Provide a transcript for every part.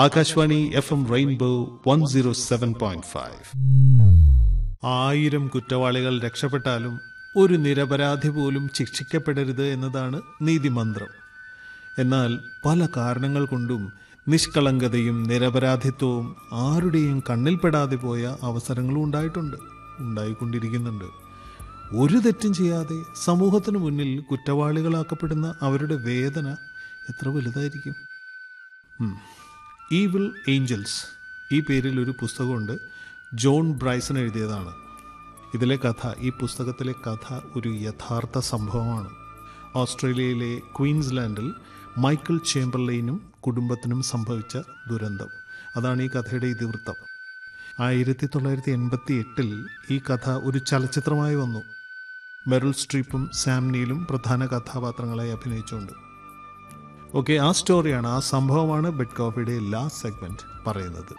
Akashvani F M rainbow one zero seven point five ആയിരം കുറ്റവാളികൾ രക്ഷപ്പെട്ടാലും ഒരു നിരപരാധി പോലും ശിക്ഷിക്കപ്പെടരുത് എന്നതാണ് നീതിമന്ത്രം എന്നാൽ പല കാരണങ്ങൾ കൊണ്ടും നിഷ്കളങ്കതയും നിരപരാധിത്വവും ആരുടെയും കണ്ണിൽപ്പെടാതെ പോയ അവസരങ്ങളും ഉണ്ടായിട്ടുണ്ട് ഉണ്ടായിക്കൊണ്ടിരിക്കുന്നുണ്ട് ഒരു തെറ്റും ചെയ്യാതെ സമൂഹത്തിന് മുന്നിൽ കുറ്റവാളികളാക്കപ്പെടുന്ന അവരുടെ വേദന എത്ര വലുതായിരിക്കും ഈവിൾ ഏഞ്ചൽസ് ഈ പേരിൽ ഒരു പുസ്തകമുണ്ട് ജോൺ ബ്രൈസൺ എഴുതിയതാണ് ഇതിലെ കഥ ഈ പുസ്തകത്തിലെ കഥ ഒരു യഥാർത്ഥ സംഭവമാണ് ഓസ്ട്രേലിയയിലെ ക്വീൻസ്ലാൻഡിൽ മൈക്കിൾ ചേംബർലൈനും കുടുംബത്തിനും സംഭവിച്ച ദുരന്തം അതാണ് ഈ കഥയുടെ ഇതിവൃത്തം ആയിരത്തി തൊള്ളായിരത്തി എൺപത്തി എട്ടിൽ ഈ കഥ ഒരു ചലച്ചിത്രമായി വന്നു മെറിൽ സ്ട്രീപ്പും സാം നീലും പ്രധാന കഥാപാത്രങ്ങളായി അഭിനയിച്ചുകൊണ്ട് ഓക്കെ ആ സ്റ്റോറിയാണ് ആ സംഭവമാണ് ബെഡ് കോഫിയുടെ ലാസ്റ്റ് സെഗ്മെന്റ് പറയുന്നത്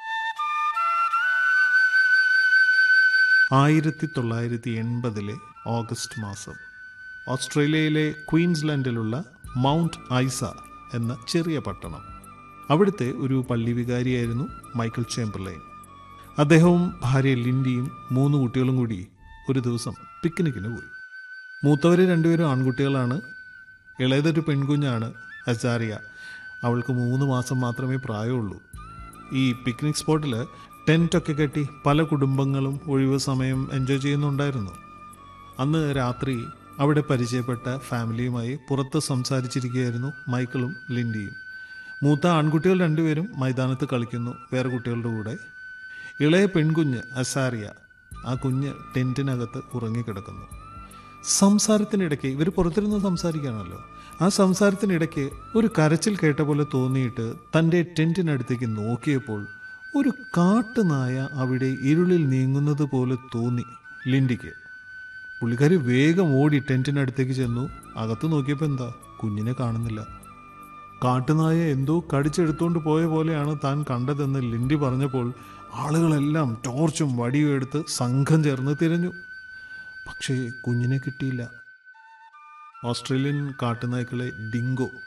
ആയിരത്തി തൊള്ളായിരത്തി എൺപതിലെ ഓഗസ്റ്റ് മാസം ഓസ്ട്രേലിയയിലെ ക്വീൻസ്ലാൻഡിലുള്ള മൗണ്ട് ഐസ എന്ന ചെറിയ പട്ടണം അവിടുത്തെ ഒരു പള്ളി വികാരിയായിരുന്നു മൈക്കിൾ ചേംബർലൈൻ അദ്ദേഹവും ഭാര്യ ലിൻഡിയും മൂന്ന് കുട്ടികളും കൂടി ഒരു ദിവസം പിക്നിക്കിന് പോയി മൂത്തവർ രണ്ടുപേരും ആൺകുട്ടികളാണ് ഇളയതൊരു പെൺകുഞ്ഞാണ് അസാറിയ അവൾക്ക് മൂന്ന് മാസം മാത്രമേ പ്രായമുള്ളൂ ഈ പിക്നിക് സ്പോട്ടിൽ ടെൻറ്റൊക്കെ കെട്ടി പല കുടുംബങ്ങളും ഒഴിവ് സമയം എൻജോയ് ചെയ്യുന്നുണ്ടായിരുന്നു അന്ന് രാത്രി അവിടെ പരിചയപ്പെട്ട ഫാമിലിയുമായി പുറത്ത് സംസാരിച്ചിരിക്കുകയായിരുന്നു മൈക്കിളും ലിൻഡിയും മൂത്ത ആൺകുട്ടികൾ രണ്ടുപേരും മൈതാനത്ത് കളിക്കുന്നു വേറെ കുട്ടികളുടെ കൂടെ ഇളയ പെൺകുഞ്ഞ് അസാറിയ ആ കുഞ്ഞ് ടെൻറ്റിനകത്ത് ഉറങ്ങിക്കിടക്കുന്നു സംസാരത്തിനിടയ്ക്ക് ഇവർ പുറത്തിരുന്ന് സംസാരിക്കുകയാണല്ലോ ആ സംസാരത്തിനിടയ്ക്ക് ഒരു കരച്ചിൽ കേട്ട പോലെ തോന്നിയിട്ട് തൻ്റെ ടെൻറ്റിനടുത്തേക്ക് നോക്കിയപ്പോൾ ഒരു കാട്ടുനായ അവിടെ ഇരുളിൽ നീങ്ങുന്നത് പോലെ തോന്നി ലിൻഡിക്ക് പുള്ളിക്കാരി വേഗം ഓടി ടെൻറ്റിനടുത്തേക്ക് ചെന്നു അകത്ത് നോക്കിയപ്പോൾ എന്താ കുഞ്ഞിനെ കാണുന്നില്ല കാട്ടുനായ എന്തോ കടിച്ചെടുത്തോണ്ട് പോയ പോലെയാണ് താൻ കണ്ടതെന്ന് ലിൻഡി പറഞ്ഞപ്പോൾ ആളുകളെല്ലാം ടോർച്ചും വടിയും എടുത്ത് സംഘം ചേർന്ന് തിരഞ്ഞു പക്ഷേ കുഞ്ഞിനെ കിട്ടിയില്ല ഓസ്ട്രേലിയൻ കാട്ടുനായ്ക്കളെ ഡിങ്കോ